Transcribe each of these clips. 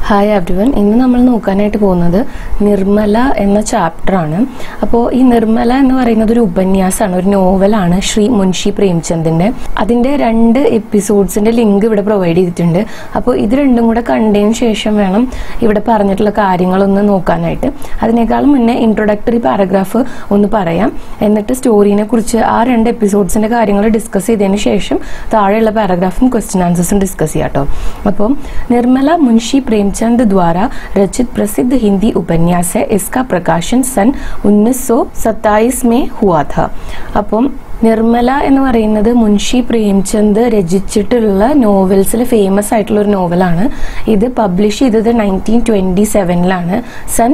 Hi everyone ഇന്ന് നമ്മൾ നോക്കാനായിട്ട് പോകുന്നത് നിർമ്മല എന്ന ചാപ്റ്ററാണ് അപ്പോൾ ഈ നിർമ്മല എന്ന് പറയുന്നത് ഒരു ഉപന്യാസമാണ് ഒരു നോവലാണ് ശ്രീ മുൻഷി പ്രേംചന്ദിന്റെ അതിന്റെ രണ്ട് എപ്പിസോഡ്സിന്റെ ലിങ്ക് ഇവിടെ പ്രൊവൈഡ് ചെയ്തിട്ടുണ്ട് അപ്പോൾ ഇത് രണ്ടും കൂടെ കണ്ടതിന് ശേഷം വേണം ഇവിടെ പറഞ്ഞിട്ടുള്ള കാര്യങ്ങളൊന്ന് നോക്കാനായിട്ട് അതിനേക്കാളും മുന്നേ ഇൻട്രൊഡക്ടറി പാരഗ്രാഫ് ഒന്ന് പറയാം എന്നിട്ട് സ്റ്റോറീനെ കുറിച്ച് ആ രണ്ട് എപ്പിസോഡ്സിന്റെ കാര്യങ്ങൾ ഡിസ്കസ് ചെയ്തതിന് ശേഷം താഴെയുള്ള പാരഗ്രാഫും ക്വസ്റ്റ്യൻ ആൻസേഴ്സും ഡിസ്കസ് ചെയ്യാം കേട്ടോ അപ്പം നിർമ്മല मुंशी प्रेमचंद द्वारा रचित प्रसिद्ध हिंदी उपन्यास है इसका प्रकाशन सन 1927 में हुआ था അപ്പം നിർമ്മല എന്ന് പറയുന്നത് മുൻഷി പ്രേംചന്ദ് രചിച്ചിട്ടുള്ള നോവൽസിൽ ഫേമസ് ആയിട്ടുള്ള ഒരു നോവലാണ് ഇത് പബ്ലിഷ് ചെയ്തത് നയൻറ്റീൻ ട്വന്റി സെവനിലാണ് सन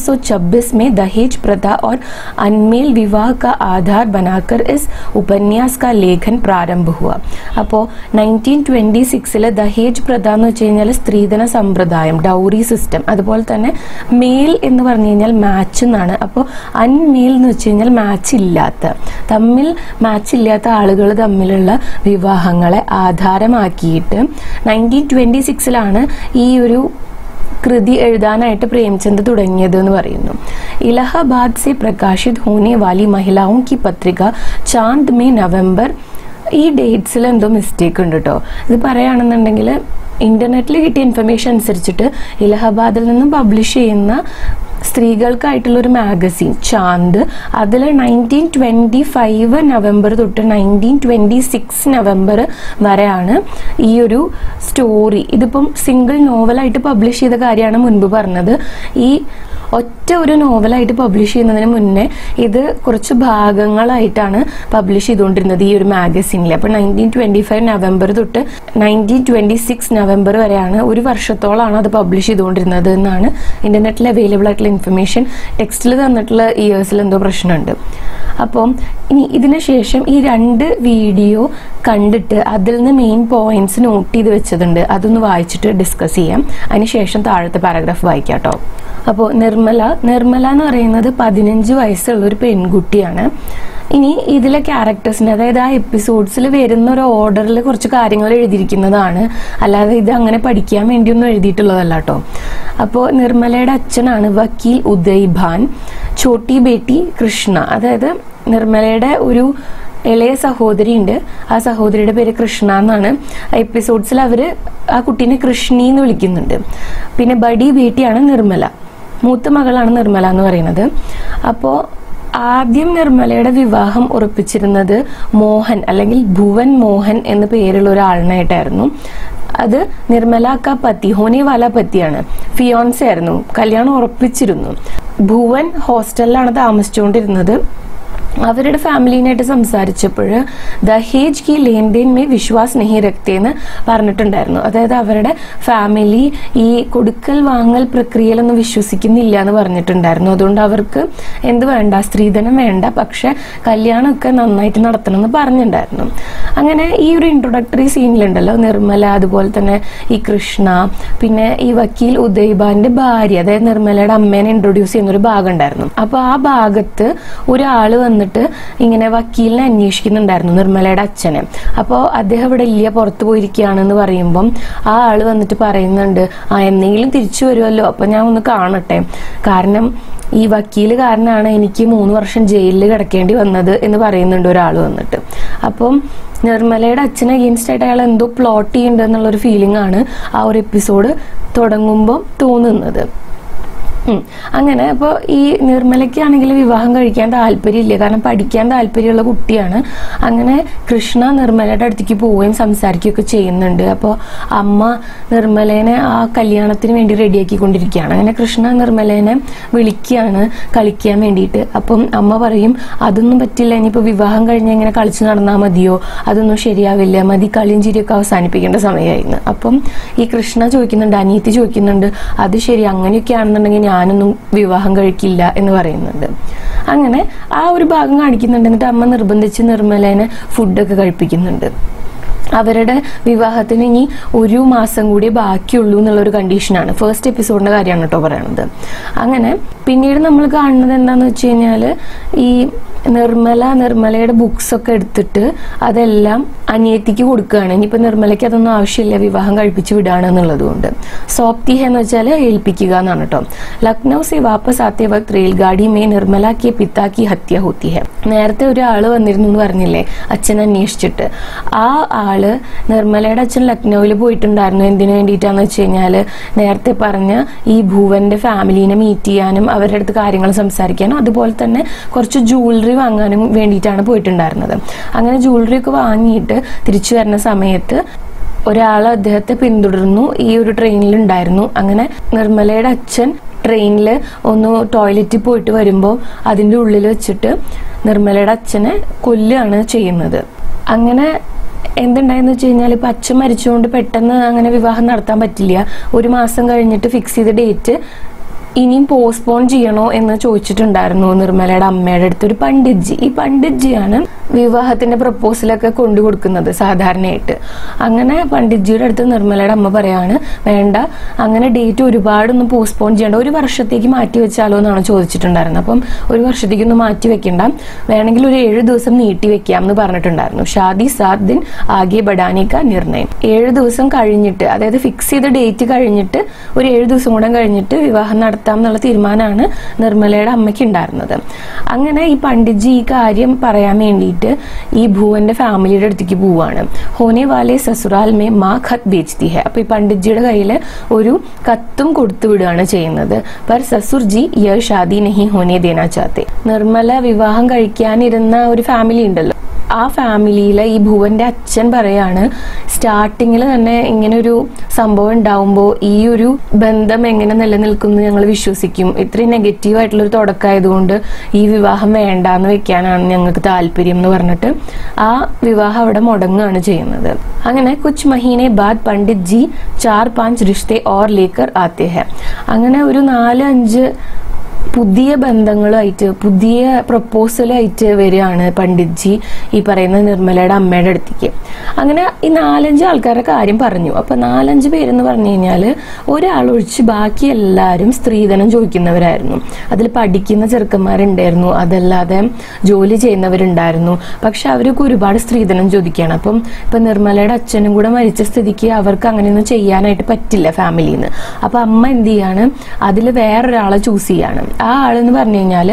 1926 में दहेज प्रथा और अनमेल विवाह का आधार बनाकर इस उपन्यास का लेखन प्रारंभ हुआ അപ്പോൾ നയൻറ്റീൻ ട്വന്റി സിക്സില് ദഹേജ് പ്രഥ എന്ന് വെച്ച് കഴിഞ്ഞാൽ സ്ത്രീധന സമ്പ്രദായം ഡൗറി സിസ്റ്റം അതുപോലെ തന്നെ മെയിൽ എന്ന് പറഞ്ഞു കഴിഞ്ഞാൽ മാച്ച് എന്നാണ് അപ്പോൾ അൺമെയിൽ എന്ന് വെച്ച് കഴിഞ്ഞാൽ മാച്ച് ഇല്ലാത്ത തമ്മിൽ മാച്ച് ഇല്ലാത്ത ആളുകൾ തമ്മിലുള്ള വിവാഹങ്ങളെ ആധാരമാക്കിയിട്ട് നയൻറ്റീൻ ട്വന്റി സിക്സിലാണ് ഈ ഒരു കൃതി എഴുതാനായിട്ട് പ്രേംചന്ദ് തുടങ്ങിയത് എന്ന് പറയുന്നു ഇലഹാബാദ് സെ പ്രകാശിത് ഹോനെ വാലി മഹിളാവും കി പത്രിക ചാന്ദ് മേ നവംബർ ഈ ഡേറ്റ്സിൽ എന്തോ മിസ്റ്റേക്ക് ഉണ്ട് കേട്ടോ ഇത് പറയുകയാണെന്നുണ്ടെങ്കിൽ ഇന്റർനെറ്റിൽ കിട്ടിയ ഇൻഫർമേഷൻ അനുസരിച്ചിട്ട് ഇലഹബാദിൽ നിന്നും പബ്ലിഷ് ചെയ്യുന്ന സ്ത്രീകൾക്കായിട്ടുള്ള ഒരു മാഗസിൻ ചാന്ദ് അതിൽ നയൻറ്റീൻ ട്വൻറ്റി ഫൈവ് നവംബർ തൊട്ട് നയൻറ്റീൻ ട്വൻറ്റി സിക്സ് നവംബർ വരെയാണ് ഈ ഒരു സ്റ്റോറി ഇതിപ്പം സിംഗിൾ നോവലായിട്ട് പബ്ലിഷ് ചെയ്ത കാര്യമാണ് മുൻപ് പറഞ്ഞത് ഈ ഒറ്റ ഒരു നോവലായിട്ട് പബ്ലിഷ് ചെയ്യുന്നതിന് മുന്നേ ഇത് കുറച്ച് ഭാഗങ്ങളായിട്ടാണ് പബ്ലിഷ് ചെയ്തുകൊണ്ടിരുന്നത് ഈ ഒരു മാഗസിനിൽ അപ്പോൾ നയൻറ്റീൻ ട്വൻറ്റി ഫൈവ് നവംബർ തൊട്ട് നയൻറ്റീൻ ട്വൻറ്റി സിക്സ് നവംബർ വരെയാണ് ഒരു വർഷത്തോളമാണ് അത് പബ്ലിഷ് ചെയ്തുകൊണ്ടിരുന്നത് എന്നാണ് ഇന്റർനെറ്റിൽ അവൈലബിൾ ആയിട്ടുള്ള ഇൻഫർമേഷൻ ടെക്സ്റ്റിൽ തന്നിട്ടുള്ള ഇയേഴ്സിൽ എന്തോ പ്രശ്നമുണ്ട് അപ്പം ഇനി ഇതിന് ശേഷം ഈ രണ്ട് വീഡിയോ കണ്ടിട്ട് അതിൽ നിന്ന് മെയിൻ പോയിന്റ്സ് നോട്ട് ചെയ്ത് വെച്ചതുണ്ട് അതൊന്ന് വായിച്ചിട്ട് ഡിസ്കസ് ചെയ്യാം അതിനുശേഷം താഴത്തെ പാരഗ്രാഫ് വായിക്കാം കേട്ടോ അപ്പോൾ നിർമ്മല നിർമ്മല എന്ന് പറയുന്നത് പതിനഞ്ച് വയസ്സുള്ള ഒരു പെൺകുട്ടിയാണ് ഇനി ഇതിലെ ക്യാരക്ടേഴ്സിന് അതായത് ആ എപ്പിസോഡ്സിൽ വരുന്ന ഒരു ഓർഡറിൽ കുറച്ച് കാര്യങ്ങൾ എഴുതിയിരിക്കുന്നതാണ് അല്ലാതെ ഇത് അങ്ങനെ പഠിക്കാൻ വേണ്ടിയൊന്നും എഴുതിയിട്ടുള്ളതല്ല കേട്ടോ അപ്പോൾ നിർമ്മലയുടെ അച്ഛനാണ് വക്കീൽ ഉദയ് ഭാൻ ചോട്ടി ബേട്ടി കൃഷ്ണ അതായത് നിർമ്മലയുടെ ഒരു ഇളയ സഹോദരി ഉണ്ട് ആ സഹോദരിയുടെ പേര് കൃഷ്ണ എന്നാണ് എപ്പിസോഡ്സിൽ അവർ ആ കുട്ടീനെ കൃഷ്ണി എന്ന് വിളിക്കുന്നുണ്ട് പിന്നെ ബഡി ബേട്ടിയാണ് നിർമ്മല മൂത്ത മകളാണ് നിർമ്മല എന്ന് പറയുന്നത് അപ്പോൾ ആദ്യം നിർമ്മലയുടെ വിവാഹം ഉറപ്പിച്ചിരുന്നത് മോഹൻ അല്ലെങ്കിൽ ഭുവൻ മോഹൻ എന്ന പേരുള്ള ഒരാളിനായിട്ടായിരുന്നു അത് നിർമ്മല ക പത്തി ഹോനെ വാല പത്തിയാണ് ഫിയോൺസ് ആയിരുന്നു കല്യാണം ഉറപ്പിച്ചിരുന്നു ഭുവൻ ഹോസ്റ്റലിലാണ് താമസിച്ചുകൊണ്ടിരുന്നത് അവരുടെ ഫാമിലിനായിട്ട് സംസാരിച്ചപ്പോൾ ദഹേജ് കി ലേൻദേൻ മേ വിശ്വാസ് നെഹി രക്തേന്ന് പറഞ്ഞിട്ടുണ്ടായിരുന്നു അതായത് അവരുടെ ഫാമിലി ഈ കൊടുക്കൽ വാങ്ങൽ പ്രക്രിയയിലൊന്നും വിശ്വസിക്കുന്നില്ല എന്ന് പറഞ്ഞിട്ടുണ്ടായിരുന്നു അതുകൊണ്ട് അവർക്ക് എന്ത് വേണ്ട സ്ത്രീധനം വേണ്ട പക്ഷെ കല്യാണമൊക്കെ നന്നായിട്ട് നടത്തണം എന്ന് പറഞ്ഞിട്ടുണ്ടായിരുന്നു അങ്ങനെ ഈ ഒരു ഇൻട്രൊഡക്ടറി സീനിലുണ്ടല്ലോ നിർമ്മല അതുപോലെ തന്നെ ഈ കൃഷ്ണ പിന്നെ ഈ വക്കീൽ ഉദയ്ബാന്റെ ഭാര്യ അതായത് നിർമ്മലയുടെ അമ്മേനെ ഇൻട്രൊഡ്യൂസ് ചെയ്യുന്ന ഒരു ഭാഗം ഉണ്ടായിരുന്നു അപ്പൊ ആ ഭാഗത്ത് ഒരാള് വന്നിട്ട് ഇങ്ങനെ വക്കീലിനെ അന്വേഷിക്കുന്നുണ്ടായിരുന്നു നിർമ്മലയുടെ അച്ഛനെ അപ്പോൾ അദ്ദേഹം ഇവിടെ ഇല്ല പുറത്തു പോയിരിക്കുകയാണെന്ന് പറയുമ്പം ആ ആള് വന്നിട്ട് പറയുന്നുണ്ട് ആ എന്തെങ്കിലും തിരിച്ചു വരുമല്ലോ അപ്പൊ ഞാൻ ഒന്ന് കാണട്ടെ കാരണം ഈ വക്കീല് കാരനാണ് എനിക്ക് മൂന്ന് വർഷം ജയിലിൽ കിടക്കേണ്ടി വന്നത് എന്ന് പറയുന്നുണ്ട് ഒരാൾ വന്നിട്ട് അപ്പം നിർമ്മലയുടെ അച്ഛന് അഗെയിൻസ്റ്റ് ആയിട്ട് അയാൾ എന്തോ പ്ലോട്ട് ചെയ്യുന്നുണ്ട് എന്നുള്ളൊരു ഫീലിംഗ് ആണ് ആ ഒരു എപ്പിസോഡ് തുടങ്ങുമ്പോൾ തോന്നുന്നത് ഉം. അങ്ങനെ അപ്പോൾ ഈ നിർമ്മലയ്ക്കാണെങ്കിൽ വിവാഹം കഴിക്കാൻ താല്പര്യമില്ല കാരണം പഠിക്കാൻ താല്പര്യമുള്ള കുട്ടിയാണ് അങ്ങനെ കൃഷ്ണ നിർമ്മലയുടെ അടുത്തേക്ക് പോവുകയും സംസാരിക്കുകയൊക്കെ ചെയ്യുന്നുണ്ട് അപ്പോൾ അമ്മ നിർമ്മലേനെ ആ കല്യാണത്തിന് വേണ്ടി റെഡിയാക്കിക്കൊണ്ടിരിക്കുകയാണ് അങ്ങനെ കൃഷ്ണ നിർമ്മലേനെ വിളിക്കുകയാണ് കളിക്കാൻ വേണ്ടിയിട്ട് അപ്പം അമ്മ പറയും അതൊന്നും പറ്റില്ല ഇനിയിപ്പോൾ വിവാഹം കഴിഞ്ഞ് ഇങ്ങനെ കളിച്ച് നടന്നാൽ മതിയോ അതൊന്നും ശരിയാവില്ല മതി കളിയും ചിരിയൊക്കെ അവസാനിപ്പിക്കേണ്ട സമയമായിരുന്നു അപ്പം ഈ കൃഷ്ണ ചോദിക്കുന്നുണ്ട് അനിയത്തി ചോദിക്കുന്നുണ്ട് അത് ശരി അങ്ങനെയൊക്കെ ആണെന്നുണ്ടെങ്കിൽ ഞാനൊന്നും വിവാഹം കഴിക്കില്ല എന്ന് പറയുന്നുണ്ട് അങ്ങനെ ആ ഒരു ഭാഗം കാണിക്കുന്നുണ്ട് എന്നിട്ട് അമ്മ നിർബന്ധിച്ച് നിർമ്മലേനെ ഫുഡൊക്കെ കഴിപ്പിക്കുന്നുണ്ട് അവരുടെ വിവാഹത്തിന് ഇനി ഒരു മാസം കൂടി ബാക്കിയുള്ളൂ എന്നുള്ളൊരു കണ്ടീഷനാണ് ഫസ്റ്റ് എപ്പിസോഡിന്റെ കാര്യമാണ് കേട്ടോ പറയണത് അങ്ങനെ പിന്നീട് നമ്മൾ കാണുന്നത് എന്താന്ന് വെച്ച് കഴിഞ്ഞാൽ ഈ നിർമ്മല നിർമ്മലയുടെ ബുക്സ് ഒക്കെ എടുത്തിട്ട് അതെല്ലാം അനിയത്തിക്ക് കൊടുക്കുകയാണ് ഇനിയിപ്പോൾ നിർമ്മലയ്ക്ക് അതൊന്നും ആവശ്യമില്ല വിവാഹം കഴിപ്പിച്ച് വിടുകയാണ് എന്നുള്ളതുകൊണ്ട് സോപ്തി ഹെ എന്ന് വെച്ചാൽ ഏൽപ്പിക്കുക എന്നാണ് കേട്ടോ ലക്നൗ സെ വാപ്പസ് ആത്തെ വക്ത് റെയിൽഗാഡി മേ നിർമ്മല കെ പിതാ കി ഹത്യ ഹോത്തി ഹെ നേരത്തെ ഒരാള് വന്നിരുന്നു എന്ന് പറഞ്ഞില്ലേ അച്ഛൻ അന്വേഷിച്ചിട്ട് ആ ആള് നിർമ്മലയുടെ അച്ഛൻ ലക്നൌവിൽ പോയിട്ടുണ്ടായിരുന്നു എന്തിനു വേണ്ടിയിട്ടാന്ന് വെച്ച് കഴിഞ്ഞാൽ നേരത്തെ പറഞ്ഞ ഈ ഭുവന്റെ ഫാമിലീനെ മീറ്റ് ചെയ്യാനും അവരുടെ അടുത്ത് കാര്യങ്ങൾ സംസാരിക്കാനും അതുപോലെ തന്നെ കുറച്ച് ജൂവലറി വാങ്ങാനും വേണ്ടിയിട്ടാണ് പോയിട്ടുണ്ടായിരുന്നത് അങ്ങനെ ജൂവലറി ഒക്കെ വാങ്ങിയിട്ട് തിരിച്ചു വരുന്ന സമയത്ത് ഒരാൾ അദ്ദേഹത്തെ പിന്തുടർന്നു ഈ ഒരു ട്രെയിനിൽ ഉണ്ടായിരുന്നു അങ്ങനെ നിർമ്മലയുടെ അച്ഛൻ ട്രെയിനിൽ ഒന്ന് ടോയ്ലറ്റിൽ പോയിട്ട് വരുമ്പോൾ അതിൻ്റെ ഉള്ളിൽ വെച്ചിട്ട് നിർമ്മലയുടെ അച്ഛനെ കൊല്ലുകയാണ് ചെയ്യുന്നത് അങ്ങനെ എന്തുണ്ടായെന്ന് വെച്ച് കഴിഞ്ഞാൽ ഇപ്പം അച്ഛൻ മരിച്ചുകൊണ്ട് പെട്ടെന്ന് അങ്ങനെ വിവാഹം നടത്താൻ പറ്റില്ല ഒരു മാസം കഴിഞ്ഞിട്ട് ഫിക്സ് ചെയ്ത ഡേറ്റ് ഇനിയും പോസ്റ്റ്പോൺ ചെയ്യണോ എന്ന് ചോദിച്ചിട്ടുണ്ടായിരുന്നു നിർമ്മലയുടെ അമ്മയുടെ അടുത്ത് ഒരു പണ്ഡിറ്റ്ജി ഈ പണ്ഡിറ്റ്ജിയാണ് വിവാഹത്തിന്റെ പ്രപ്പോസലൊക്കെ കൊണ്ടു കൊടുക്കുന്നത് സാധാരണയായിട്ട് അങ്ങനെ പണ്ഡിറ്റ്ജിയുടെ അടുത്ത് നിർമ്മലയുടെ അമ്മ പറയാണ് വേണ്ട അങ്ങനെ ഡേറ്റ് ഒരുപാടൊന്നും പോസ്റ്റ്പോൺ ചെയ്യേണ്ട ഒരു വർഷത്തേക്ക് മാറ്റി വെച്ചാലോ എന്നാണ് ചോദിച്ചിട്ടുണ്ടായിരുന്നത് അപ്പം ഒരു വർഷത്തേക്കൊന്നും മാറ്റി വെക്കണ്ട വേണമെങ്കിൽ ഒരു ഏഴ് ദിവസം നീട്ടി വെക്കാം എന്ന് പറഞ്ഞിട്ടുണ്ടായിരുന്നു ഷാദി സാത് ദിൻ ആകെ ബഡാനിക്ക നിർണയം ഏഴ് ദിവസം കഴിഞ്ഞിട്ട് അതായത് ഫിക്സ് ചെയ്ത ഡേറ്റ് കഴിഞ്ഞിട്ട് ഒരു ഏഴ് ദിവസം കൂടെ കഴിഞ്ഞിട്ട് വിവാഹം നടത്താം എന്നുള്ള തീരുമാനമാണ് നിർമ്മലയുടെ അമ്മയ്ക്ക് ഉണ്ടായിരുന്നത് അങ്ങനെ ഈ പണ്ഡിറ്റ്ജി ഈ കാര്യം പറയാൻ വേണ്ടിയിട്ട് ഈ ഭുവന്റെ ഫാമിലിയുടെ അടുത്തേക്ക് പോവാണ് ഹോനെ വാലെ സസുറാൽ മേ മാ ഖത്ത് ബേച്ച്തി ഹെ അപ്പൊ ഈ പണ്ഡിറ്റ്ജിയുടെ കയ്യിൽ ഒരു കത്തും കൊടുത്തു വിടുകയാണ് ചെയ്യുന്നത് പർ സസുർ ജി യ ഷാദി നഹി ഹോനെ ദേനാ ചാത്തെ നിർമ്മല വിവാഹം കഴിക്കാനിരുന്ന ഒരു ഫാമിലി ഉണ്ടല്ലോ ആ ഫാമിലിയിലെ ഈ ഭുവന്റെ അച്ഛൻ പറയാണ് സ്റ്റാർട്ടിങ്ങിൽ തന്നെ ഇങ്ങനെ ഒരു സംഭവം ഉണ്ടാവുമ്പോൾ ഈ ഒരു ബന്ധം എങ്ങനെ നിലനിൽക്കുന്നു ഞങ്ങൾ വിശ്വസിക്കും ഇത്രയും നെഗറ്റീവ് ആയിട്ടുള്ള ഒരു തുടക്കമായതുകൊണ്ട് ഈ വിവാഹം വേണ്ടാന്ന് വെക്കാനാണ് ഞങ്ങൾക്ക് താല്പര്യം എന്ന് പറഞ്ഞിട്ട് ആ വിവാഹം അവിടെ മുടങ്ങുകയാണ് ചെയ്യുന്നത് അങ്ങനെ കുച്ച് മഹീനെ ബാദ് പണ്ഡിറ്റ് ജി ചാർ പാഞ്ച് റിഷ്തെ ഓർ ലേക്കർ ആത്തെ ഹെ അങ്ങനെ ഒരു നാല് അഞ്ച് പുതിയ ബന്ധങ്ങളുമായിട്ട് പുതിയ പ്രപ്പോസലായിട്ട് വരികയാണ് പണ്ഡിറ്റ്ജി ഈ പറയുന്ന നിർമ്മലയുടെ അമ്മയുടെ അടുത്തേക്ക് അങ്ങനെ ഈ നാലഞ്ച് ആൾക്കാരുടെ കാര്യം പറഞ്ഞു അപ്പൊ നാലഞ്ച് പേരെന്ന് പറഞ്ഞു കഴിഞ്ഞാൽ ഒരാൾ ഒഴിച്ച് ബാക്കി എല്ലാവരും സ്ത്രീധനം ചോദിക്കുന്നവരായിരുന്നു അതിൽ പഠിക്കുന്ന ചെറുക്കന്മാരുണ്ടായിരുന്നു അതല്ലാതെ ജോലി ചെയ്യുന്നവരുണ്ടായിരുന്നു പക്ഷെ അവരൊക്കെ ഒരുപാട് സ്ത്രീധനം ചോദിക്കുകയാണ് അപ്പം ഇപ്പൊ നിർമ്മലയുടെ അച്ഛനും കൂടെ മരിച്ച സ്ഥിതിക്ക് അവർക്ക് അങ്ങനെയൊന്നും ചെയ്യാനായിട്ട് പറ്റില്ല ഫാമിലിന്ന് അപ്പൊ അമ്മ എന്ത് ചെയ്യാണ് അതിൽ വേറൊരാളെ ചൂസ് ചെയ്യാണ് ആ ആളെന്ന് പറഞ്ഞു കഴിഞ്ഞാല്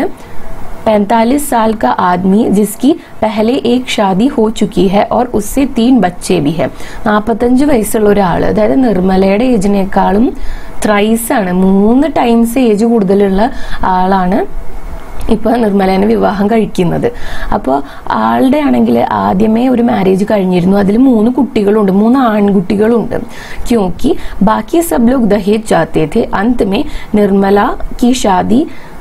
पैंतालीस साल का आदमी जिसकी पहले एक शादी हो चुकी है और उससे तीन बच्चे भी है നാൽപ്പത്തഞ്ച് വയസ്സുള്ള ഒരാൾ അതായത് നിർമ്മലയുടെ ഏജിനേക്കാളും ത്രൈസ് ആണ് മൂന്ന് ടൈംസ് ഏജ് കൂടുതലുള്ള ആളാണ് ഇപ്പൊ നിർമ്മലേനെ വിവാഹം കഴിക്കുന്നത് അപ്പോൾ ആളുടെ ആണെങ്കിൽ ആദ്യമേ ഒരു മാരേജ് കഴിഞ്ഞിരുന്നു അതിൽ മൂന്ന് കുട്ടികളുണ്ട് മൂന്ന് ആൺകുട്ടികളുണ്ട് ക്യോंकि ബാക്കി सब लोग दहेज चाहते थे अंत में निर्मला की शादी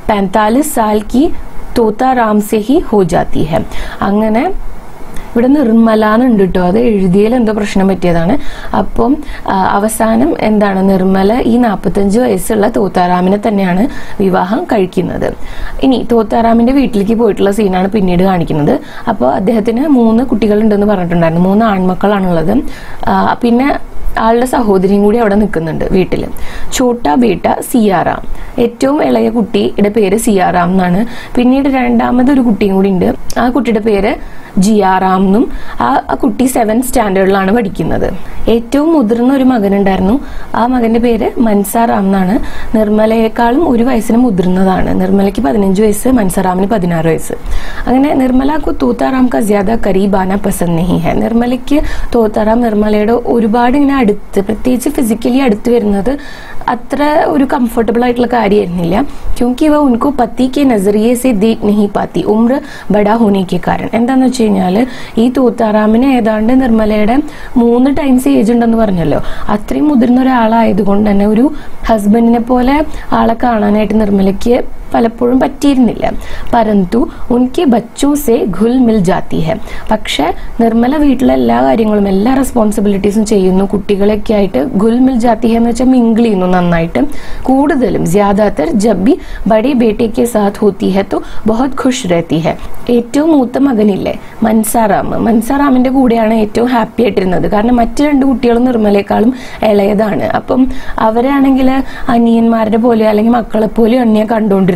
45 साल की തോത്താറാം से ही हो जाती है അങ്ങനെ ഇവിടെ നിർമ്മല എന്നുണ്ട് കേട്ടോ അത് എഴുതിയതിൽ എന്തോ പ്രശ്നം പറ്റിയതാണ് അപ്പം ആ, അവസാനം എന്താണ് നിർമ്മല ഈ നാൽപ്പത്തഞ്ച് വയസ്സുള്ള തോത്താറാമിനെ തന്നെയാണ് വിവാഹം കഴിക്കുന്നത് ഇനി തോത്താറാമിന്റെ വീട്ടിലേക്ക് പോയിട്ടുള്ള സീനാണ് പിന്നീട് കാണിക്കുന്നത് അപ്പോൾ അദ്ദേഹത്തിന് മൂന്ന് കുട്ടികളുണ്ടെന്ന് പറഞ്ഞിട്ടുണ്ടായിരുന്നു മൂന്ന് ആൺമക്കളാണുള്ളത് ആ, പിന്നെ ആളുടെ സഹോദരിയും കൂടി അവിടെ നിൽക്കുന്നുണ്ട് വീട്ടിൽ ഛോട്ട ബേട്ട സിയാറാം ഏറ്റവും ഇളയ കുട്ടിയുടെ പേര് സിയാറാം എന്നാണ് പിന്നീട് രണ്ടാമത് ഒരു കുട്ടിയും കൂടി ഉണ്ട് ആ കുട്ടിയുടെ പേര് ജിയാറാം എന്നും ആ ആ കുട്ടി സെവൻ സ്റ്റാൻഡേർഡിലാണ് പഠിക്കുന്നത് ഏറ്റവും മുതിർന്ന ഒരു മകനുണ്ടായിരുന്നു ആ മകന്റെ പേര് മൻസാറാം എന്നാണ് നിർമ്മലയെക്കാളും ഒരു വയസ്സിന് മുതിർന്നതാണ് നിർമ്മലയ്ക്ക് പതിനഞ്ച് വയസ്സ് മൻസാറാമിന് പതിനാറ് വയസ്സ് അങ്ങനെ നിർമ്മലക്ക് തൂത്താറാം ക ജ്യാദ കരീബാന പസന്ദ് നഹി ഹെ നിർമ്മലയ്ക്ക് തോത്താറാം നിർമ്മലയുടെ ഒരുപാട് ഇങ്ങനെ അടുത്ത് പ്രത്യേകിച്ച് ഫിസിക്കലി അടുത്ത് വരുന്നത് അത്ര ഒരു കംഫർട്ടബിൾ ആയിട്ടുള്ള കാര്യമായിരുന്നില്ല ക്योंकि वह उनको पति के नजरिए से देख नहीं पाती उम्र बड़ा होने के कारण എന്താന്ന് വെച്ച് കഴിഞ്ഞാൽ ഈ തൂത്താറാമിന് ഏതാണ്ട് നിർമ്മലയുടെ മൂന്ന് ടൈംസ് ഏജ് ഉണ്ടെന്ന് പറഞ്ഞല്ലോ അത്രയും മുതിർന്ന ഒരാളായതുകൊണ്ട് തന്നെ ഒരു ഹസ്ബൻഡിനെ പോലെ ആളെ കാണാനായിട്ട് നിർമ്മലയ്ക്ക് പലപ്പോഴും പറ്റിയിരുന്നില്ല പരന്തു ഉൻകെ ബച്ചോ സെ ഘുൽ മിൽ ജാത്തി ഹെ പക്ഷെ നിർമ്മല വീട്ടിലെ എല്ലാ കാര്യങ്ങളും എല്ലാ റെസ്പോൺസിബിലിറ്റീസും ചെയ്യുന്നു കുട്ടികളൊക്കെ ആയിട്ട് ഘുൽ മിൽ ജാത്തി ഹെ എന്ന് വെച്ചാൽ മിങ്കിൾ ചെയ്യുന്നു നന്നായിട്ട് കൂടുതലും ജ്യാദാത്തർ ജബ് ബഡേ ബേട്ടയ്ക്ക് സാത്ത് ഹോത്തി ഹെ തോ ബഹുത് ഖുഷ് രഹത്തി ഹെ ഏറ്റവും മൂത്ത മകനില്ലേ മൻസാറാം മൻസാറാമിന്റെ കൂടെയാണ് ഏറ്റവും ഹാപ്പി ആയിട്ടിരുന്നത് കാരണം മറ്റു രണ്ട് കുട്ടികളും നിർമ്മലയെക്കാളും ഇളയതാണ് അപ്പം അവരാണെങ്കിൽ അനിയന്മാരുടെ പോലെ അല്ലെങ്കിൽ മക്കളെ പോലെ ഞാൻ കണ്ടുകൊണ്ടിരുന്നത്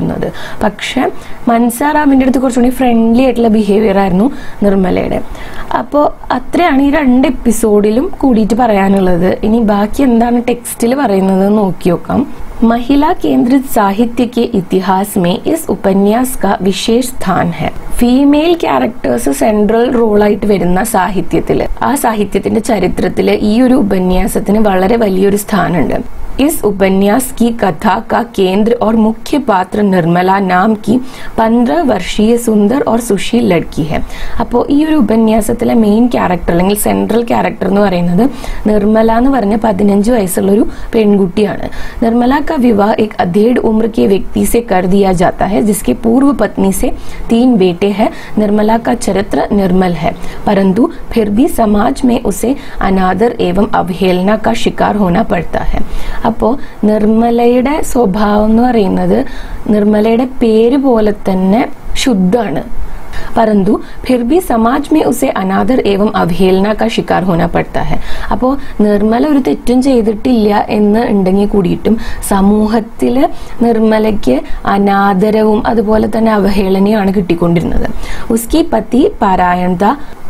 കിട്ടുന്നത് പക്ഷെ മൻസാറാമിൻ്റെ അടുത്ത് കുറച്ചുകൂടി ഫ്രണ്ട്ലി ആയിട്ടുള്ള ബിഹേവിയർ ആയിരുന്നു നിർമ്മലയുടെ അപ്പോൾ അത്രയാണ് ഈ രണ്ട് എപ്പിസോഡിലും കൂടിയിട്ട് പറയാനുള്ളത് ഇനി ബാക്കി എന്താണ് ടെക്സ്റ്റിൽ പറയുന്നത് നോക്കി നോക്കാം महिला केंद्रित साहित्य के इतिहास में इस उपन्यास का विशेष स्थान है ഫീമെയിൽ ക്യാരക്ടേഴ്സ് സെൻട്രൽ റോളായിട്ട് വരുന്ന സാഹിത്യത്തിൽ ആ സാഹിത്യത്തിന്റെ ചരിത്രത്തിൽ ഈ ഒരു ഉപന്യാസത്തിന് വളരെ വലിയൊരു സ്ഥാനമുണ്ട് इस उपन्यास की कथा का केंद्र और मुख्य पात्र निर्मला नाम की पंद्रह വർഷീയ സുന്ദർ ഓർ സുശീൽ ലഡ്കി ഹെ അപ്പോൾ ഈ ഒരു ഉപന്യാസത്തിലെ മെയിൻ ക്യാരക്ടർ അല്ലെങ്കിൽ സെൻട്രൽ ക്യാരക്ടർ എന്ന് പറയുന്നത് നിർമ്മല എന്ന് പറഞ്ഞ പതിനഞ്ച് വയസ്സുള്ള ഒരു പെൺകുട്ടിയാണ് നിർമ്മല का विवाह एक अधेड़ उम्र के व्यक्ति से कर दिया जाता है जिसके पूर्व पत्नी से तीन बेटे हैं निर्मला का चरित्र निर्मल है परंतु फिर भी समाज में उसे अनादर एवं अवहेलना का शिकार होना पड़ता है അപ്പോൾ നിർമ്മലയുടെ സ്വഭാവം എന്ന് പറയുന്നത് നിർമ്മലയുടെ പേര് പോലെ തന്നെ ശുദ്ധാണ് परंतु फिर भी समाज में उसे अनादर एवं അവഹേളന का शिकार होना पड़ता है അപ്പോൾ നിർമ്മല ഒരു തെറ്റും ചെയ്തിട്ടില്ല എന്ന് ഉണ്ടെങ്കിൽ കൂടിയിട്ടും സമൂഹത്തിൽ നിർമ്മലയ്ക്ക് അനാദരവും അതുപോലെ തന്നെ അവഹേളനയാണ് കിട്ടിക്കൊണ്ടിരുന്നത് ഉസ്കി പതി പാരായണത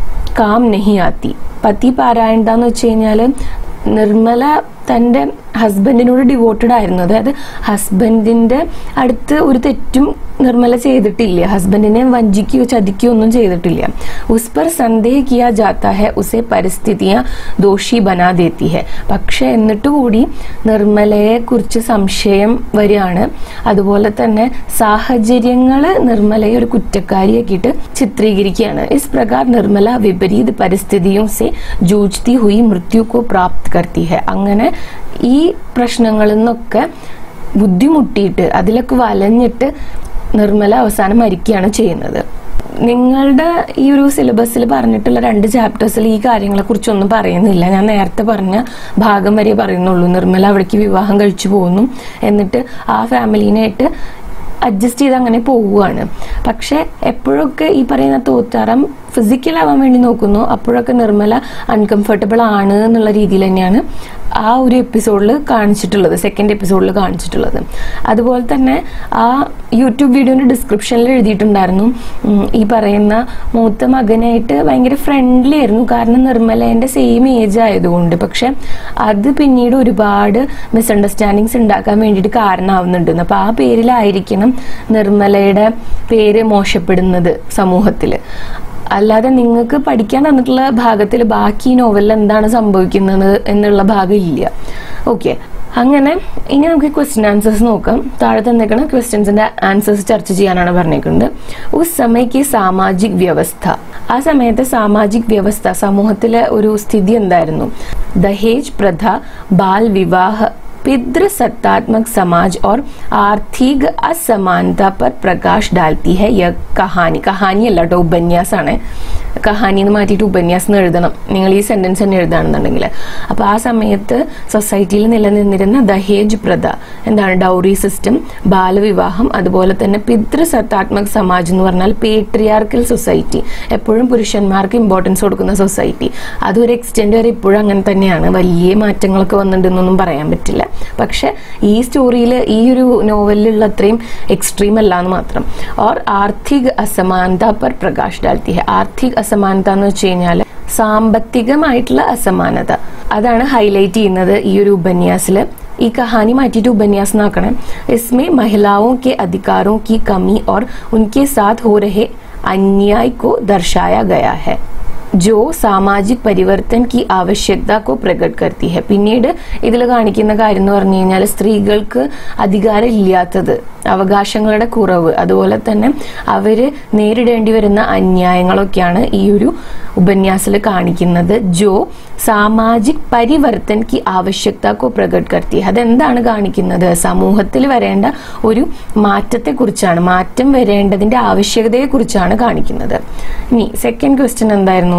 കാം നെഹി ആത്തി പതി പാരായണത എന്ന് വെച്ച് കഴിഞ്ഞാൽ നിർമ്മല തൻ്റെ ഹസ്ബൻഡിനോട് ഡിവോട്ടഡ് ആയിരുന്നു അതായത് ഹസ്ബൻഡിന്റെ അടുത്ത് ഒരു തെറ്റും നിർമ്മല ചെയ്തിട്ടില്ല ഹസ്ബൻഡിനെ വഞ്ചിക്കുകയോ ചതിക്കുകയോ ഒന്നും ചെയ്തിട്ടില്ല ഉസ് പർ സന്ദേഹ കിയാ ജാത്ത ഹെ ഉസെ പരിസ്ഥിതിയാ ദോഷി ബനാ ദേത്തി ഹെ പക്ഷെ എന്നിട്ട് കൂടി നിർമ്മലയെ കുറിച്ച് സംശയം വരികയാണ് അതുപോലെ തന്നെ സാഹചര്യങ്ങൾ നിർമ്മലയെ ഒരു കുറ്റക്കാരിയാക്കിയിട്ട് ചിത്രീകരിക്കുകയാണ് ഇസ് പ്രകാർ നിർമ്മല വിപരീത പരിസ്ഥിതിയും സെ ജൂജ്തി ഹുയി മൃത്യു കോ പ്രാപ്ത് കർത്തി ഹെ അങ്ങനെ ഈ പ്രശ്നങ്ങളിൽ നിന്നൊക്കെ ബുദ്ധിമുട്ടിയിട്ട് അതിലൊക്കെ വലഞ്ഞിട്ട് നിർമ്മല അവസാനം മരിക്കുകയാണ് ചെയ്യുന്നത് നിങ്ങളുടെ ഈ ഒരു സിലബസിൽ പറഞ്ഞിട്ടുള്ള രണ്ട് ചാപ്റ്റേഴ്സിൽ ഈ കാര്യങ്ങളെ കുറിച്ചൊന്നും പറയുന്നില്ല ഞാൻ നേരത്തെ പറഞ്ഞ ഭാഗം വരെ പറയുന്നുള്ളൂ നിർമ്മല അവിടേക്ക് വിവാഹം കഴിച്ചു പോകുന്നു എന്നിട്ട് ആ ഫാമിലീനായിട്ട് അഡ്ജസ്റ്റ് ചെയ്ത് അങ്ങനെ പോവുകയാണ് പക്ഷെ എപ്പോഴൊക്കെ ഈ പറയുന്ന തോത്താറം ഫിസിക്കൽ ആവാൻ വേണ്ടി നോക്കുന്നു അപ്പോഴൊക്കെ നിർമ്മല അൺകംഫർട്ടബിൾ ആണ് എന്നുള്ള രീതിയിൽ തന്നെയാണ് ആ ഒരു എപ്പിസോഡിൽ കാണിച്ചിട്ടുള്ളത് സെക്കൻഡ് എപ്പിസോഡിൽ കാണിച്ചിട്ടുള്ളത് അതുപോലെ തന്നെ ആ യൂട്യൂബ് വീഡിയോന്റെ ഡിസ്ക്രിപ്ഷനിൽ എഴുതിയിട്ടുണ്ടായിരുന്നു ഉം, ഈ പറയുന്ന മൂത്ത മകനായിട്ട് ഭയങ്കര ഫ്രണ്ട്ലി ആയിരുന്നു കാരണം നിർമ്മലേന്റെ സെയിം ഏജ് ആയതുകൊണ്ട് പക്ഷെ അത് പിന്നീട് ഒരുപാട് മിസ്അണ്ടർസ്റ്റാൻഡിങ്സ് ഉണ്ടാക്കാൻ വേണ്ടിയിട്ട് കാരണമാവുന്നുണ്ട് അപ്പൊ ആ പേരിലായിരിക്കണം നിർമ്മലയുടെ പേര് മോശപ്പെടുന്നത് സമൂഹത്തിൽ അല്ലാതെ നിങ്ങൾക്ക് പഠിക്കാൻ തന്നിട്ടുള്ള ഭാഗത്തിൽ ബാക്കി നോവലിൽ എന്താണ് സംഭവിക്കുന്നത് എന്നുള്ള ഭാഗം ഇല്ല ഓക്കെ അങ്ങനെ ഇനി നമുക്ക് ക്വസ്റ്റ്യൻ ആൻസേഴ്സ് നോക്കാം താഴെ തന്നേക്കണ ക്വസ്റ്റ്യൻസിന്റെ ആൻസേഴ്സ് ചർച്ച ചെയ്യാനാണ് പറഞ്ഞേക്കുന്നത് ഉസ് സമയക്ക് സാമാജിക് വ്യവസ്ഥ ആ സമയത്തെ സാമാജിക് വ്യവസ്ഥ സമൂഹത്തിലെ ഒരു സ്ഥിതി എന്തായിരുന്നു ദഹേജ് പ്രഥ ബാൽ വിവാഹ पितृसत्तात्मक समाज और आर्थिक असमानता पर प्रकाश डालती है यह കഹാനി കഹാനി അല്ല കേട്ടോ ഉപന്യാസാണ് കഹാനി എന്ന് മാറ്റിയിട്ട് ഉപന്യാസം എന്ന് എഴുതണം നിങ്ങൾ ഈ സെന്റൻസ് തന്നെ എഴുതാണെന്നുണ്ടെങ്കിൽ അപ്പൊ ആ സമയത്ത് സൊസൈറ്റിയിൽ നിലനിന്നിരുന്ന ദഹേജ് പ്രഥ എന്താണ് ഡൗറി സിസ്റ്റം ബാലവിവാഹം അതുപോലെ തന്നെ പിതൃസത്താത്മക സമാജ് എന്ന് പറഞ്ഞാൽ പേട്രിയാർക്കൽ സൊസൈറ്റി എപ്പോഴും പുരുഷന്മാർക്ക് ഇമ്പോർട്ടൻസ് കൊടുക്കുന്ന സൊസൈറ്റി അതൊരു എക്സ്റ്റെൻഡ് വരെ ഇപ്പോഴും അങ്ങനെ തന്നെയാണ് വലിയ മാറ്റങ്ങളൊക്കെ വന്നിട്ടുണ്ടെന്നൊന്നും പറയാൻ പറ്റില്ല പക്ഷെ ഈ സ്റ്റോറിയിൽ ഈ ഒരു നോവലിലുള്ള അത്രയും എക്സ്ട്രീം അല്ല എന്ന് മാത്രം ഓർ ആർथिक അസമാനത പർ പ്രകാശ് ഡാൽത്തി ഹെ ആർथिक അസമാനത എന്ന് വെച്ച് കഴിഞ്ഞാൽ സാമ്പത്തികമായിട്ടുള്ള അസമാനത അതാണ് ഹൈലൈറ്റ് ചെയ്യുന്നത് ഈ ഒരു ഉപന്യാസിൽ ഈ കഹാനി മാറ്റിയിട്ട് ഉപന്യാസം ആക്കണം इसमें महिलाओं के अधिकारों की कमी और उनके साथ हो रहे अन्याय को दर्शाया गया है जो സാമാജിക് പരിവർത്തൻ കി ആവശ്യകത കോ പ്രകട് കർത്തി ഹെ പിന്നീട് ഇതിൽ കാണിക്കുന്ന കാര്യം എന്ന് പറഞ്ഞു കഴിഞ്ഞാൽ സ്ത്രീകൾക്ക് അധികാരം ഇല്ലാത്തത് അവകാശങ്ങളുടെ കുറവ് അതുപോലെ തന്നെ അവര് നേരിടേണ്ടി വരുന്ന അന്യായങ്ങളൊക്കെയാണ് ഈ ഒരു ഉപന്യാസിൽ കാണിക്കുന്നത് ജോ സാമാജിക് പരിവർത്തൻ കി ആവശ്യകത കോ പ്രകട് കർത്തി ഹെ അതെന്താണ് കാണിക്കുന്നത് സമൂഹത്തിൽ വരേണ്ട ഒരു മാറ്റത്തെ കുറിച്ചാണ് മാറ്റം വരേണ്ടതിന്റെ ആവശ്യകതയെ കുറിച്ചാണ് കാണിക്കുന്നത് ഇനി സെക്കൻഡ് ക്വസ്റ്റ്യൻ എന്തായിരുന്നു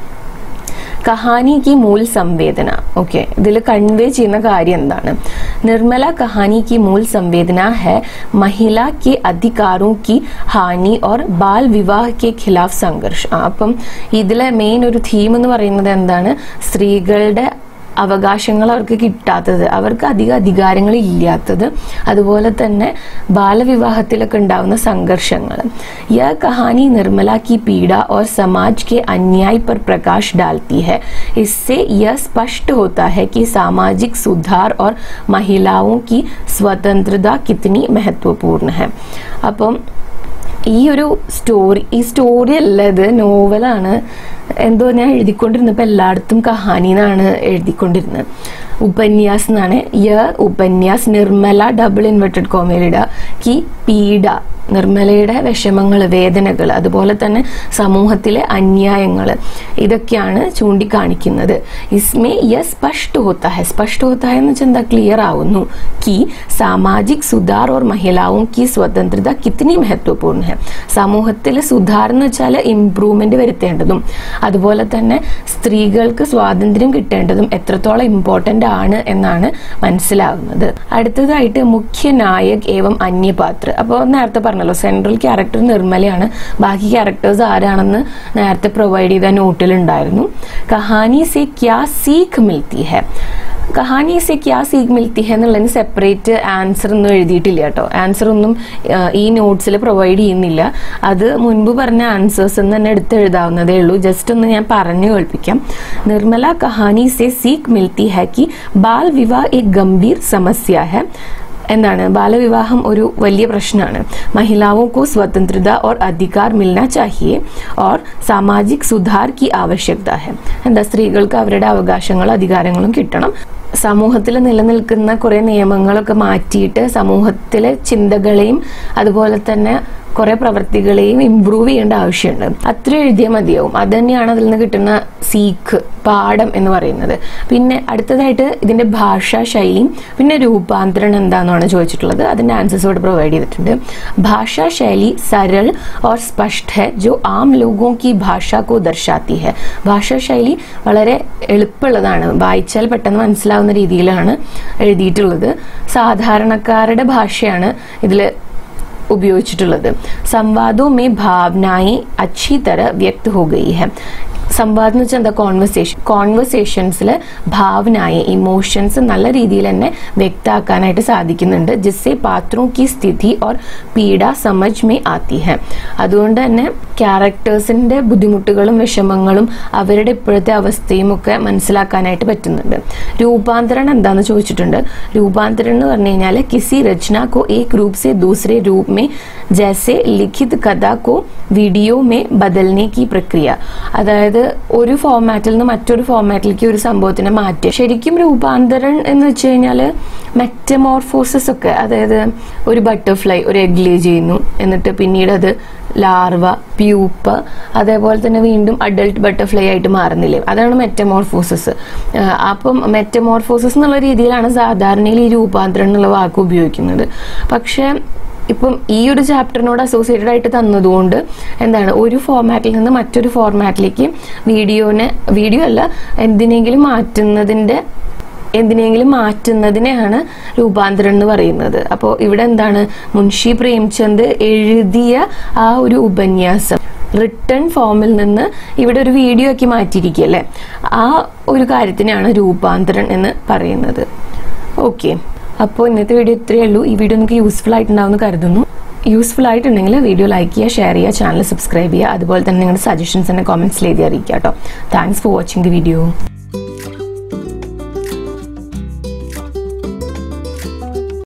കഹാനി की मूल संवेदന ഓക്കെ ഇതിൽ കൺവേ ചെയ്യുന്ന കാര്യം എന്താണ് നിർമ്മല കഹാനി की मूल संवेदना है महिला के अधिकारों की हानि और बाल विवाह के खिलाफ സംഘർഷ് ആ, അപ്പം ഇതിലെ മെയിൻ ഒരു തീം എന്ന് പറയുന്നത് എന്താണ് സ്ത്രീകളുടെ അവകാശങ്ങൾ അവർക്ക് കിട്ടാത്തത് അവർക്ക് അധിക അധികാരങ്ങൾ ഇല്ലാത്തത് അതുപോലെ തന്നെ ബാലവിവാഹത്തിലൊക്കെ ഉണ്ടാവുന്ന സംഘർഷങ്ങൾ യह कहानी निर्मला की पीड़ा और समाज के अन्याय पर प्रकाश डालती है इससे यह स्पष्ट होता है कि सामाजिक सुधार और महिलाओं की स्वतंत्रता कितनी महत्वपूर्ण है അപ്പം ഈ ഒരു സ്റ്റോറി ഈ സ്റ്റോറി അല്ല ഇത് നോവലാണ് എന്തോ ഞാൻ എഴുതിക്കൊണ്ടിരുന്നപ്പോൾ എല്ലായിടത്തും കഹാനി എന്നാണ് എഴുതിക്കൊണ്ടിരുന്നത് ഉപന്യാസ് എന്നാണ് യ ഉപന്യാസ് നിർമ്മല ഡബിൾ ഇൻവെർട്ടഡ് കോമയിലിട കി പീഡ നിർമ്മലയുടെ വിഷമങ്ങൾ വേദനകൾ അതുപോലെ തന്നെ സമൂഹത്തിലെ അന്യായങ്ങൾ ഇതൊക്കെയാണ് ചൂണ്ടിക്കാണിക്കുന്നത് ഇസ്മേ യ സ്പഷ്ട ഹോത്ത ഹെ സ്പഷ്ട ഹോത്ത ഹെ എന്ന് വെച്ചാൽ എന്താ ക്ലിയർ ആവുന്നു കി സാമാജിക് സുധാർ ഓർ മഹിളാവും കി സ്വതന്ത്രത കിത്തിനി മഹത്വപൂർണ്ണ ഹെ സമൂഹത്തിൽ സുധാർ എന്ന് വെച്ചാൽ ഇംപ്രൂവ്മെന്റ് വരുത്തേണ്ടതും അതുപോലെ തന്നെ സ്ത്രീകൾക്ക് സ്വാതന്ത്ര്യം കിട്ടേണ്ടതും എത്രത്തോളം ഇമ്പോർട്ടന്റ് ആണ് എന്നാണ് മനസ്സിലാവുന്നത് അടുത്തതായിട്ട് മുഖ്യ നായക് ഏവം അന്യപാത്ര അപ്പോൾ നേരത്തെ പറഞ്ഞല്ലോ സെൻട്രൽ ക്യാരക്ടർ നിർമ്മലയാണ് ബാക്കി ക്യാരക്ടേഴ്സ് ആരാണെന്ന് നേരത്തെ പ്രൊവൈഡ് ചെയ്ത നോട്ടിലുണ്ടായിരുന്നു കഹാനി സെ ക്യാ സീഖ് മിൽത്തി ഹെ കഹാനി സെ ക്യാ സീഖ് മിൽത്തി ഹെ എന്നുള്ളതിന് സെപ്പറേറ്റ് ആൻസർ ഒന്നും എഴുതിയിട്ടില്ല കേട്ടോ ആൻസർ ഒന്നും ആ, ഈ നോട്ട്സിൽ പ്രൊവൈഡ് ചെയ്യുന്നില്ല അത് മുൻപ് പറഞ്ഞ ആൻസേഴ്സ് എന്ന് തന്നെ എടുത്ത് എഴുതാവുന്നതേ ഉള്ളൂ ജസ്റ്റ് ഒന്ന് ഞാൻ പറഞ്ഞു കേൾപ്പിക്കാം നിർമ്മല കഹാനി സെ സീഖ് മിൽത്തി ഹെ കി ബാൽ വിവാഹ് എക് ഗംഭീർ സമസ്യ ഹെ എന്താണ് ബാലവിവാഹം ഒരു വലിയ പ്രശ്നമാണ് महिलाओं को स्वतंत्रता और अधिकार मिलना चाहिए और സാമാജിക് സുധാർ की आवश्यकता है എന്താ സ്ത്രീകൾക്ക് അവരുടെ അവകാശങ്ങളും അധികാരങ്ങളും കിട്ടണം സമൂഹത്തിൽ നിലനിൽക്കുന്ന കുറെ നിയമങ്ങളൊക്കെ മാറ്റിയിട്ട് സമൂഹത്തിലെ ചിന്തകളെയും അതുപോലെ തന്നെ കുറെ പ്രവർത്തികളെയും ഇമ്പ്രൂവ് ചെയ്യേണ്ട ആവശ്യമുണ്ട് അത്ര എഴുതിയാൽ മതിയാവും അത് തന്നെയാണ് അതിൽ നിന്ന് കിട്ടുന്ന സീക്ക് പാഠം എന്ന് പറയുന്നത് പിന്നെ അടുത്തതായിട്ട് ഇതിന്റെ ഭാഷാ ശൈലിയും പിന്നെ രൂപാന്തരം എന്താണെന്നാണ് ചോദിച്ചിട്ടുള്ളത് അതിന്റെ ആൻസേഴ്സ് ഇവിടെ പ്രൊവൈഡ് ചെയ്തിട്ടുണ്ട് ഭാഷാ ശൈലി सरल और स्पष्ट है जो आम लोगों की भाषा को दर्शाती है ഭാഷാ ശൈലി വളരെ എളുപ്പമുള്ളതാണ് വായിച്ചാൽ പെട്ടെന്ന് മനസ്സിലാവുന്ന രീതിയിലാണ് എഴുതിയിട്ടുള്ളത് സാധാരണക്കാരുടെ ഭാഷയാണ് ഇതിൽ ഉപയോഗിച്ചിട്ടുള്ളത് സംവാദോ മേ ഭാവനായി അച്ഛി തര വ്യക്ത ഹോ ഗയി ഹെ സംവാദം എന്ന് വെച്ചാൽ എന്താ കോൺവെർസേഷൻ കോൺവെർസേഷൻസിൽ ഭാവനായ ഇമോഷൻസ് നല്ല രീതിയിൽ തന്നെ വ്യക്താക്കാനായിട്ട് സാധിക്കുന്നുണ്ട് ജിസ്സെ പാത്രോं की സ്ഥിതി और പീഡ സമജ് മേ ആത്തി ഹെ അതുകൊണ്ട് തന്നെ ക്യാരക്ടേഴ്സിന്റെ ബുദ്ധിമുട്ടുകളും വിഷമങ്ങളും അവരുടെ ഇപ്പോഴത്തെ അവസ്ഥയും ഒക്കെ മനസ്സിലാക്കാനായിട്ട് പറ്റുന്നുണ്ട് രൂപാന്തരം എന്താന്ന് ചോദിച്ചിട്ടുണ്ട് രൂപാന്തരം എന്ന് പറഞ്ഞു കഴിഞ്ഞാൽ കിസി രചന കോ ഏക് രൂപ് സെ ദൂസരെ രൂപ് മേ ജैसे ലിഖിത് കഥ കോ വീഡിയോ മേ ബദൽനെ കി പ്രക്രിയ അതായത് ഒരു ഫോർമാറ്റിൽ നിന്ന് മറ്റൊരു ഫോർമാറ്റിലേക്ക് ഒരു സംഭവത്തിനെ മാറ്റുക ശരിക്കും രൂപാന്തരം എന്ന് വെച്ച് കഴിഞ്ഞാൽ മെറ്റമോർഫോസിസ് ഒക്കെ അതായത് ഒരു ബട്ടർഫ്ലൈ ഒരു എഗ് ലേ ചെയ്യുന്നു എന്നിട്ട് പിന്നീട് അത് ലാർവ പ്യൂപ്പ് അതേപോലെ തന്നെ വീണ്ടും അഡൾട്ട് ബട്ടർഫ്ലൈ ആയിട്ട് മാറുന്നില്ലേ അതാണ് മെറ്റമോർഫോസിസ് അപ്പം മെറ്റമോർഫോസിസ് എന്നുള്ള രീതിയിലാണ് സാധാരണയിൽ ഈ രൂപാന്തരം എന്നുള്ള വാക്ക് ഉപയോഗിക്കുന്നത് പക്ഷെ ഇപ്പം ഈ ഒരു ചാപ്റ്ററിനോട് അസോസിയേറ്റഡ് ആയിട്ട് തന്നതുകൊണ്ട് എന്താണ് ഒരു ഫോർമാറ്റിൽ നിന്ന് മറ്റൊരു ഫോർമാറ്റിലേക്ക് വീഡിയോനെ വീഡിയോ അല്ല എന്തിനെങ്കിലും മാറ്റുന്നതിന്റെ എന്തിനെങ്കിലും മാറ്റുന്നതിനെയാണ് രൂപാന്തരം എന്ന് പറയുന്നത് അപ്പോൾ ഇവിടെ എന്താണ് മുൻഷി പ്രേംചന്ദ് എഴുതിയ ആ ഒരു ഉപന്യാസം റിട്ടേൺ ഫോമിൽ നിന്ന് ഇവിടെ ഒരു വീഡിയോ ആക്കി മാറ്റിയിരിക്കുകയല്ലേ ആ ഒരു കാര്യത്തിനാണ് രൂപാന്തരം എന്ന് പറയുന്നത് ഓക്കെ അപ്പോൾ ഇന്നത്തെ വീഡിയോ ഇത്രയേ ഉള്ളൂ ഈ വീഡിയോ നിങ്ങൾക്ക് യൂസ്ഫുൾ ആയിട്ടുണ്ടാവുമെന്ന് കരുതുന്നു യൂസ്ഫുൾ ആയിട്ടുണ്ടെങ്കിൽ വീഡിയോ ലൈക്ക് ചെയ്യുക ഷെയർ ചെയ്യുക ചാനൽ സബ്സ്ക്രൈബ് ചെയ്യുക അതുപോലെ തന്നെ നിങ്ങളുടെ സജഷൻസ് എന്നെ കോമെന്റ്സിൽ എഴുതി അറിയിക്കുക കേട്ടോ thanks for watching the video